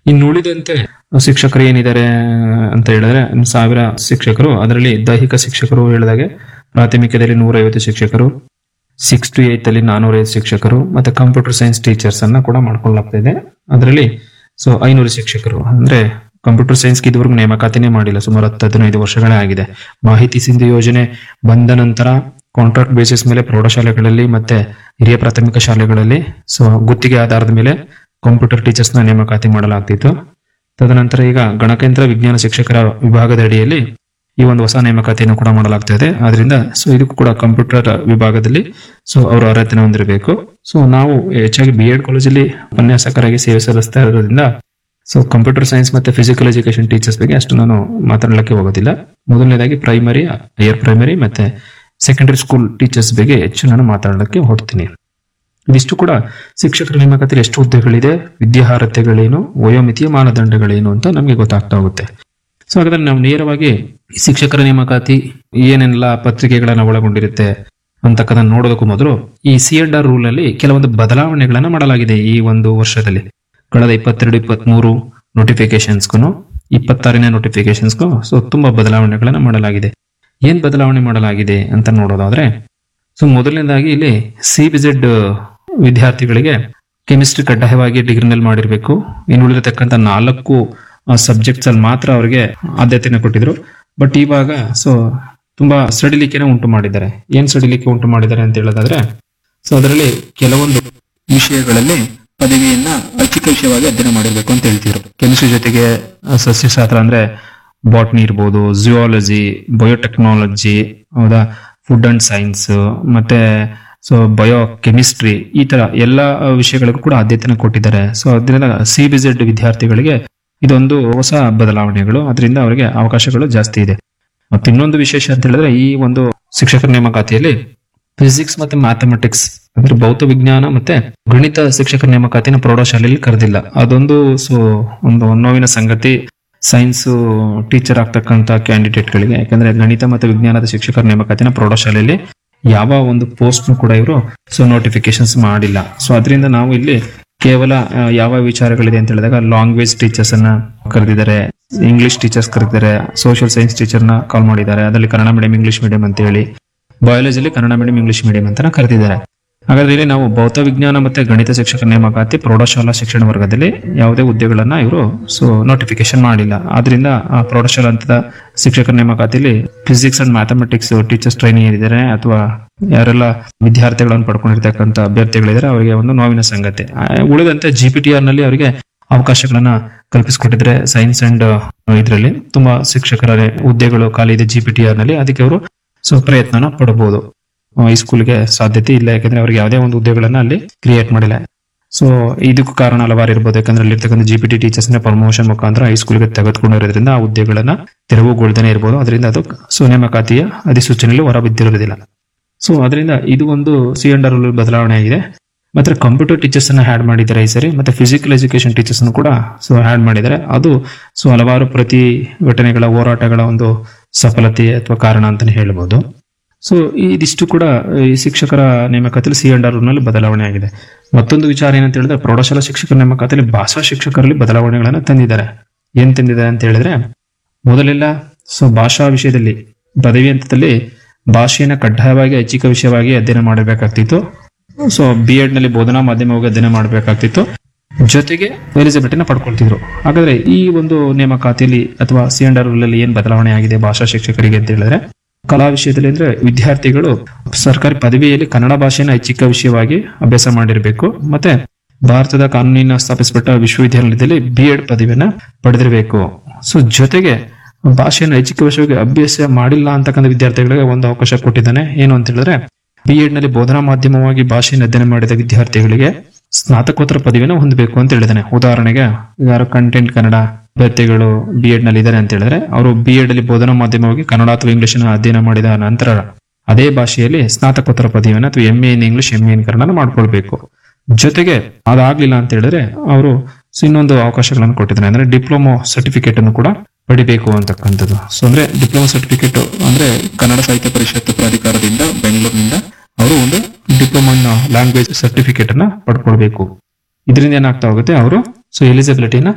ಇನ್ನು ಉಳಿದಂತೆ ಶಿಕ್ಷಕರು ಏನಿದ್ದಾರೆ ಅಂತ ಹೇಳಿದ್ರೆ ಒಂದು ಸಾವಿರ ಶಿಕ್ಷಕರು ಅದರಲ್ಲಿ ದೈಹಿಕ ಶಿಕ್ಷಕರು ಹೇಳಿದಾಗೆ ಪ್ರಾಥಮಿಕದಲ್ಲಿ ನೂರೈವತ್ತು ಶಿಕ್ಷಕರು ಸಿಕ್ಸ್ ಟು ಏತ್ ಅಲ್ಲಿ ನಾನೂರೈದು ಶಿಕ್ಷಕರು ಮತ್ತೆ ಕಂಪ್ಯೂಟರ್ ಸೈನ್ಸ್ ಟೀಚರ್ಸ್ ಅನ್ನ ಕೂಡ ಮಾಡ್ಕೊಳ್ಳಾಗ್ತಾ ಇದೆ ಅದರಲ್ಲಿ ಸೊ ಐನೂರು ಶಿಕ್ಷಕರು ಅಂದ್ರೆ ಕಂಪ್ಯೂಟರ್ ಸೈನ್ಸ್ ಇದುವರೆಗೂ ನೇಮಕಾತಿನೇ ಮಾಡಿಲ್ಲ ಸುಮಾರು ಹತ್ತು ಹದಿನೈದು ವರ್ಷಗಳೇ ಆಗಿದೆ ಮಾಹಿತಿ ಸಿಂಧು ಯೋಜನೆ ಬಂದ ನಂತರ ಕಾಂಟ್ರಾಕ್ಟ್ ಬೇಸಿಸ್ ಮೇಲೆ ಪ್ರೌಢಶಾಲೆಗಳಲ್ಲಿ ಮತ್ತೆ ಹಿರಿಯ ಪ್ರಾಥಮಿಕ ಶಾಲೆಗಳಲ್ಲಿ ಸೊ ಗುತ್ತಿಗೆ ಆಧಾರದ ಮೇಲೆ ಕಂಪ್ಯೂಟರ್ ಟೀಚರ್ಸ್ ನ ನೇಮಕಾತಿ ಮಾಡಲಾಗ್ತಿತ್ತು ತದನಂತರ ಈಗ ಗಣಕಯಂತ್ರ ವಿಜ್ಞಾನ ಶಿಕ್ಷಕರ ವಿಭಾಗದ ಅಡಿಯಲ್ಲಿ ಈ ಒಂದು ಹೊಸ ನೇಮಕಾತಿಯನ್ನು ಕೂಡ ಮಾಡಲಾಗ್ತಾ ಇದೆ ಆದ್ರಿಂದ ಸೊ ಇದಕ್ಕೂ ಕೂಡ ಕಂಪ್ಯೂಟರ್ ವಿಭಾಗದಲ್ಲಿ ಸೊ ಅವರು ಅರ್ಹತೆ ಹೊಂದಿರಬೇಕು ಸೊ ನಾವು ಹೆಚ್ಚಾಗಿ ಬಿ ಎಡ್ ಕಾಲೇಜಲ್ಲಿ ಉಪನ್ಯಾಸಕರಾಗಿ ಸೇವೆ ಸಲ್ಲಿಸ್ತಾ ಇರೋದ್ರಿಂದ ಸೊ ಕಂಪ್ಯೂಟರ್ ಸೈನ್ಸ್ ಮತ್ತೆ ಫಿಸಿಕಲ್ ಎಜುಕೇಶನ್ ಟೀಚರ್ಸ್ ಬಗ್ಗೆ ಅಷ್ಟು ನಾನು ಮಾತನಾಡಲಿಕ್ಕೆ ಹೋಗೋದಿಲ್ಲ ಮೊದಲನೇದಾಗಿ ಪ್ರೈಮರಿ ಹೈಯರ್ ಪ್ರೈಮರಿ ಮತ್ತೆ ಸೆಕೆಂಡರಿ ಸ್ಕೂಲ್ ಟೀಚರ್ಸ್ ಬಗ್ಗೆ ಹೆಚ್ಚು ನಾನು ಮಾತಾಡಲಿಕ್ಕೆ ಹೊರಡ್ತೀನಿ ಇದಿಷ್ಟು ಕೂಡ ಶಿಕ್ಷಕರ ನೇಮಕಾತಿಯಲ್ಲಿ ಎಷ್ಟು ಹುದ್ದೆಗಳಿದೆ ವಿದ್ಯಾರ್ಹತೆಗಳೇನು ವಯೋಮಿತಿಯ ಮಾನದಂಡಗಳೇನು ಅಂತ ನಮಗೆ ಗೊತ್ತಾಗ್ತಾ ಹೋಗುತ್ತೆ ಸೊ ಹಾಗಾದ್ರೆ ನಾವು ನೇರವಾಗಿ ಈ ಶಿಕ್ಷಕರ ನೇಮಕಾತಿ ಏನೆಲ್ಲ ಪತ್ರಿಕೆಗಳನ್ನ ಒಳಗೊಂಡಿರುತ್ತೆ ಅಂತಕ್ಕದನ್ನ ನೋಡೋದಕ್ಕೂ ಮೊದಲು ಈ ಸಿ ಎಡ್ ಆರ್ ರೂಲ್ ಅಲ್ಲಿ ಕೆಲವೊಂದು ಬದಲಾವಣೆಗಳನ್ನ ಮಾಡಲಾಗಿದೆ ಈ ಒಂದು ವರ್ಷದಲ್ಲಿ ಕಳೆದ ಇಪ್ಪತ್ತೆರಡು ಇಪ್ಪತ್ಮೂರು ನೋಟಿಫಿಕೇಶನ್ಸ್ಗೂ ಇಪ್ಪತ್ತಾರನೇ ನೋಟಿಫಿಕೇಶನ್ಸ್ಗೂ ಸೊ ತುಂಬಾ ಬದಲಾವಣೆಗಳನ್ನ ಮಾಡಲಾಗಿದೆ ಏನ್ ಬದಲಾವಣೆ ಮಾಡಲಾಗಿದೆ ಅಂತ ನೋಡೋದಾದ್ರೆ ಸೊ ಮೊದಲನೇದಾಗಿ ಇಲ್ಲಿ ಸಿ ಬಿಜೆಡ್ ವಿದ್ಯಾರ್ಥಿಗಳಿಗೆ ಕೆಮಿಸ್ಟ್ರಿ ಕಡ್ಡಾಯವಾಗಿ ಡಿಗ್ರಿನಲ್ಲಿ ಮಾಡಿರಬೇಕು ಇನ್ನು ಉಳಿದಿರತಕ್ಕಂಥ ನಾಲ್ಕು ಸಬ್ಜೆಕ್ಟ್ಸ್ ಅಲ್ಲಿ ಮಾತ್ರ ಅವರಿಗೆ ಆದ್ಯತೆಯನ್ನು ಕೊಟ್ಟಿದ್ರು ಬಟ್ ಇವಾಗ ಸೊ ತುಂಬಾ ಸಡಿಲಿಕೆನ ಉಂಟು ಮಾಡಿದ್ದಾರೆ ಏನ್ ಸಡಿಲಿಕೆ ಉಂಟು ಮಾಡಿದ್ದಾರೆ ಅಂತ ಹೇಳೋದಾದ್ರೆ ಸೊ ಅದರಲ್ಲಿ ಕೆಲವೊಂದು ವಿಷಯಗಳಲ್ಲಿ ಪದವಿಯನ್ನ ಐಚ್ಛಿಕ ವಿಷಯವಾಗಿ ಅಧ್ಯಯನ ಮಾಡಿರ್ಬೇಕು ಅಂತ ಹೇಳ್ತಿದ್ರು ಕೆಮಿಸ್ಟ್ರಿ ಜೊತೆಗೆ ಆ, ಸಸ್ಯಶಾಸ್ತ್ರ ಅಂದ್ರೆ ಬಾಟ್ನಿ ಇರ್ಬೋದು ಜಿಯಾಲಜಿ ಬಯೋಟೆಕ್ನಾಲಜಿ ಹೌದಾ ಫುಡ್ ಅಂಡ್ ಸೈನ್ಸ್ ಮತ್ತೆ ಸೊ ಬಯೋ ಕೆಮಿಸ್ಟ್ರಿ ಈ ತರ ಎಲ್ಲ ವಿಷಯಗಳಿಗೂ ಕೂಡ ಆದ್ಯತೆನ ಕೊಟ್ಟಿದ್ದಾರೆ ಸೊ ಅದರಿಂದ ಸಿ ಬಿಜೆಡ್ ವಿದ್ಯಾರ್ಥಿಗಳಿಗೆ ಇದೊಂದು ಹೊಸ ಬದಲಾವಣೆಗಳು ಅದರಿಂದ ಅವರಿಗೆ ಅವಕಾಶಗಳು ಜಾಸ್ತಿ ಇದೆ ಮತ್ತೆ ಇನ್ನೊಂದು ವಿಶೇಷ ಅಂತ ಹೇಳಿದ್ರೆ ಈ ಒಂದು ಶಿಕ್ಷಕರ ನೇಮಕಾತಿಯಲ್ಲಿ ಫಿಸಿಕ್ಸ್ ಮತ್ತೆ ಮ್ಯಾಥಮೆಟಿಕ್ಸ್ ಅಂದ್ರೆ ಭೌತ ವಿಜ್ಞಾನ ಮತ್ತೆ ಗಣಿತ ಶಿಕ್ಷಕರ ನೇಮಕಾತಿನ ಪ್ರೌಢಶಾಲೆಯಲ್ಲಿ ಕರೆದಿಲ್ಲ ಅದೊಂದು ಸೊ ಒಂದು ನೋವಿನ ಸಂಗತಿ ಸೈನ್ಸ್ ಟೀಚರ್ ಆಗ್ತಕ್ಕಂತ ಕ್ಯಾಂಡಿಡೇಟ್ ಗಳಿಗೆ ಯಾಕಂದ್ರೆ ಗಣಿತ ಮತ್ತು ವಿಜ್ಞಾನದ ಶಿಕ್ಷಕರ ನೇಮಕಾತಿನ ಪ್ರೌಢಶಾಲೆಯಲ್ಲಿ ಯಾವ ಒಂದು ಪೋಸ್ಟ್ ಕೂಡ ಇವರು ಸೊ ನೋಟಿಫಿಕೇಶನ್ಸ್ ಮಾಡಿಲ್ಲ ಸೊ ಅದರಿಂದ ನಾವು ಇಲ್ಲಿ ಕೇವಲ ಆ, ಯಾವ ವಿಚಾರಗಳಿದೆ ಅಂತ ಹೇಳಿದಾಗ ಲಾಂಗ್ವೇಜ್ ಟೀಚರ್ಸ್ ಅನ್ನ ಕರೆದಿದ್ದಾರೆ ಇಂಗ್ಲಿಷ್ ಟೀಚರ್ಸ್ ಕರೆದಿದ್ದಾರೆ ಸೋಷಿಯಲ್ ಸೈನ್ಸ್ ಟೀಚರ್ ನ ಕಾಲ್ ಮಾಡಿದ್ದಾರೆ ಅದರಲ್ಲಿ ಕನ್ನಡ ಮೀಡಿಯಂ ಇಂಗ್ಲಿಷ್ ಮೀಡಿಯಂ ಅಂತ ಹೇಳಿ ಬಯಾಲಜಿಲಿ ಕನ್ನಡ ಮೀಡಿಯಂ ಇಂಗ್ಲಿಷ್ ಮೀಡಿಯಂ ಅಂತ ಕರೆದಿದ್ದಾರೆ ಹಾಗಾದ್ರೆ ಇಲ್ಲಿ ನಾವು ಭೌತ ವಿಜ್ಞಾನ ಮತ್ತೆ ಗಣಿತ ಶಿಕ್ಷಕ ನೇಮಕಾತಿ ಪ್ರೌಢಶಾಲಾ ಶಿಕ್ಷಣ ವರ್ಗದಲ್ಲಿ ಯಾವುದೇ ಹುದ್ದೆಗಳನ್ನ ಇವರು ಸೊ ನೋಟಿಫಿಕೇಶನ್ ಮಾಡಿಲ್ಲ ಆದ್ರಿಂದ ಆ ಪ್ರೌಢಶಾಲಾ ಹಂತದ ಶಿಕ್ಷಕರ ನೇಮಕಾತಿಯಲ್ಲಿ physics and mathematics teachers training ಏನಿದ್ದಾರೆ ಅಥವಾ ಯಾರೆಲ್ಲ ವಿದ್ಯಾರ್ಥಿಗಳನ್ನು ಪಡ್ಕೊಂಡಿರ್ತಕ್ಕಂಥ ಅಭ್ಯರ್ಥಿಗಳಿದ್ದಾರೆ ಅವರಿಗೆ ಒಂದು ನೋವಿನ ಸಂಗತಿ ಆ, ಉಳಿದಂತೆ ಜಿ ಪಿ ಟಿ ಆರ್ ನಲ್ಲಿ ಅವರಿಗೆ ಅವಕಾಶಗಳನ್ನ ಕಲ್ಪಿಸಿಕೊಟ್ಟಿದ್ರೆ ಸೈನ್ಸ್ ಅಂಡ್ ಇದರಲ್ಲಿ ತುಂಬಾ ಶಿಕ್ಷಕರ ಹುದ್ದೆಗಳು ಖಾಲಿ ಇದೆ ಜಿ ಪಿ ಟಿ ಆರ್ ನಲ್ಲಿ ಅದಕ್ಕೆ ಅವರು ಸೊ ಪ್ರಯತ್ನನ ಪಡಬಹುದು ಹೈಸ್ಕೂಲ್ಗೆ ಸಾಧ್ಯತೆ ಇಲ್ಲ ಯಾಕಂದ್ರೆ ಅವ್ರಿಗೆ ಯಾವುದೇ ಒಂದು ಹುದ್ದೆಗಳನ್ನ ಅಲ್ಲಿ ಕ್ರಿಯೇಟ್ ಮಾಡಿಲ್ಲ ಸೊ ಇದಕ್ಕೂ ಕಾರಣ ಹಲವಾರು ಇರ್ಬೋದು ಯಾಕಂದ್ರೆ ಅಲ್ಲಿರ್ತಕ್ಕಂಥ ಜಿ ಪಿ ಟಿ ಟೀಚರ್ಸ್ ನ ಪ್ರಮೋಷನ್ ಮುಖಾಂತರ ಹೈಸ್ಕೂಲ್ಗೆ ತೆಗೆದುಕೊಂಡಿರೋದ್ರಿಂದ ಆ ಹುದ್ದೆಗಳನ್ನ ತೆರವುಗೊಳ್ದೇನೆ ಇರ್ಬೋದು ಅದರಿಂದ ಅದು ಸೊ ನೇಮಕಾತಿಯ ಅಧಿಸೂಚನೆಯಲ್ಲಿ ಹೊರಬಿದ್ದಿರುವುದಿಲ್ಲ ಸೊ ಅದರಿಂದ ಇದು ಒಂದು ಸಿ ಅಂಡರ್ ಬದಲಾವಣೆ ಆಗಿದೆ ಮತ್ತೆ ಕಂಪ್ಯೂಟರ್ ಟೀಚರ್ಸ್ ಅನ್ನ ಆಡ್ ಮಾಡಿದ್ದಾರೆ ಈ ಸರಿ ಮತ್ತೆ ಫಿಸಿಕಲ್ ಎಜುಕೇಶನ್ ಟೀಚರ್ಸ್ ಕೂಡ ಸೊ ಆಡ್ ಮಾಡಿದ್ದಾರೆ ಅದು ಸೊ ಹಲವಾರು ಪ್ರತಿಭಟನೆಗಳ ಹೋರಾಟಗಳ ಒಂದು ಸಫಲತೆ ಅಥವಾ ಕಾರಣ ಅಂತಾನೆ ಹೇಳ್ಬೋದು ಸೊ ಇದಿಷ್ಟು ಕೂಡ ಈ ಶಿಕ್ಷಕರ ನೇಮಕಾತಿಯಲ್ಲಿ ಸಿ ಅಂಡ್ ಆರ್ ನಲ್ಲಿ ಬದಲಾವಣೆ ಆಗಿದೆ ಮತ್ತೊಂದು ವಿಚಾರ ಏನಂತ ಹೇಳಿದ್ರೆ ಪ್ರೌಢಶಾಲಾ ಶಿಕ್ಷಕರ ನೇಮಕಾತಿಯಲ್ಲಿ ಭಾಷಾ ಶಿಕ್ಷಕರಲ್ಲಿ ಬದಲಾವಣೆಗಳನ್ನ ತಂದಿದ್ದಾರೆ ಏನ್ ತಂದಿದ್ದಾರೆ ಅಂತ ಹೇಳಿದ್ರೆ ಮೊದಲೆಲ್ಲ ಸೊ ಭಾಷಾ ವಿಷಯದಲ್ಲಿ ಪದವಿ ಹಂತದಲ್ಲಿ ಭಾಷೆಯನ್ನ ಕಡ್ಡಾಯವಾಗಿ ಐಚ್ಛಿಕ ವಿಷಯವಾಗಿ ಅಧ್ಯಯನ ಮಾಡಬೇಕಾಗ್ತಿತ್ತು ಸೊ ಬಿ ಎಡ್ ನಲ್ಲಿ ಬೋಧನಾ ಮಾಧ್ಯಮವಾಗಿ ಅಧ್ಯಯನ ಮಾಡಬೇಕಾಗ್ತಿತ್ತು ಜೊತೆಗೆ ಎಲಿಜಿಬಿಲಿಟಿನ ಪಡ್ಕೊಳ್ತಿದ್ರು ಹಾಗಾದ್ರೆ ಈ ಒಂದು ನೇಮಕಾತಿಯಲ್ಲಿ ಅಥವಾ ಸಿ ಅಂಡ್ ಆರ್ ಅಲ್ಲಿ ಏನ್ ಬದಲಾವಣೆ ಆಗಿದೆ ಭಾಷಾ ಶಿಕ್ಷಕರಿಗೆ ಅಂತ ಹೇಳಿದ್ರೆ ಕಲಾ ವಿಷಯದಲ್ಲಿ ಅಂದ್ರೆ ವಿದ್ಯಾರ್ಥಿಗಳು ಸರ್ಕಾರಿ ಪದವಿಯಲ್ಲಿ ಕನ್ನಡ ಭಾಷೆಯನ್ನು ಐಚ್ಛಿಕ ವಿಷಯವಾಗಿ ಅಭ್ಯಾಸ ಮಾಡಿರಬೇಕು ಮತ್ತೆ ಭಾರತದ ಕಾನೂನಿನ ಸ್ಥಾಪಿಸಲ್ಪಟ್ಟ ವಿಶ್ವವಿದ್ಯಾಲಯದಲ್ಲಿ ಬಿ ಎಡ್ ಪದವಿಯನ್ನ ಪಡೆದಿರಬೇಕು ಸೊ ಜೊತೆಗೆ ಭಾಷೆಯನ್ನು ಐಚ್ಛಿಕ ವಿಷಯವಾಗಿ ಅಭ್ಯಾಸ ಮಾಡಿಲ್ಲ ಅಂತಕ್ಕಂಥ ವಿದ್ಯಾರ್ಥಿಗಳಿಗೆ ಒಂದು ಅವಕಾಶ ಕೊಟ್ಟಿದ್ದಾನೆ ಏನು ಅಂತ ಹೇಳಿದ್ರೆ ಬಿ ಎಡ್ ನಲ್ಲಿ ಬೋಧನಾ ಮಾಧ್ಯಮವಾಗಿ ಭಾಷೆಯನ್ನು ಅಧ್ಯಯನ ಮಾಡಿದ ವಿದ್ಯಾರ್ಥಿಗಳಿಗೆ ಸ್ನಾತಕೋತ್ತರ ಪದವಿಯನ್ನು ಹೊಂದಬೇಕು ಅಂತ ಹೇಳಿದಾನೆ ಉದಾಹರಣೆಗೆ ಯಾರು ಕಂಟೆಂಟ್ ಕನ್ನಡ ಅಭ್ಯರ್ಥಿಗಳು ಬಿ ಎಡ್ ನಲ್ಲಿ ಇದ್ದಾರೆ ಅಂತ ಹೇಳಿದ್ರೆ ಅವರು ಬಿ ಎಡ್ ಅಲ್ಲಿ ಬೋಧನಾ ಮಾಧ್ಯಮವಾಗಿ ಕನ್ನಡ ಅಥವಾ ಇಂಗ್ಲಿಷ್ ಅಧ್ಯಯನ ಮಾಡಿದ ನಂತರ ಅದೇ ಭಾಷೆಯಲ್ಲಿ ಸ್ನಾತಕೋತ್ತರ ಪದವಿಯನ್ನು ಅಥವಾ M A in English M A in Kannada ಮಾಡ್ಕೊಳ್ಬೇಕು ಜೊತೆಗೆ ಅದಾಗ್ಲಿಲ್ಲ ಅಂತ ಹೇಳಿದ್ರೆ ಅವರು ಇನ್ನೊಂದು ಅವಕಾಶಗಳನ್ನು ಕೊಟ್ಟಿದ್ದಾರೆ ಅಂದ್ರೆ ಡಿಪ್ಲೊಮೊ ಸರ್ಟಿಫಿಕೇಟ್ ಅನ್ನು ಕೂಡ ಪಡಿಬೇಕು ಅಂತಕ್ಕಂಥದ್ದು ಸೊ ಅಂದ್ರೆ ಡಿಪ್ಲೊಮಾ ಸರ್ಟಿಫಿಕೇಟ್ ಅಂದ್ರೆ ಕನ್ನಡ ಸಾಹಿತ್ಯ ಪರಿಷತ್ ಪ್ರಾಧಿಕಾರದಿಂದ ಬೆಂಗಳೂರಿನಿಂದ ಅವರು ಒಂದು ಡಿಪ್ಲೊಮಾ ಲ್ಯಾಂಗ್ವೇಜ್ ಸರ್ಟಿಫಿಕೇಟ್ ಅನ್ನ ಪಡ್ಕೊಳ್ಬೇಕು ಇದರಿಂದ ಏನಾಗ್ತಾ ಹೋಗುತ್ತೆ ಅವರು ಸೊ ಎಲಿಜಿಬಿಲಿಟಿನ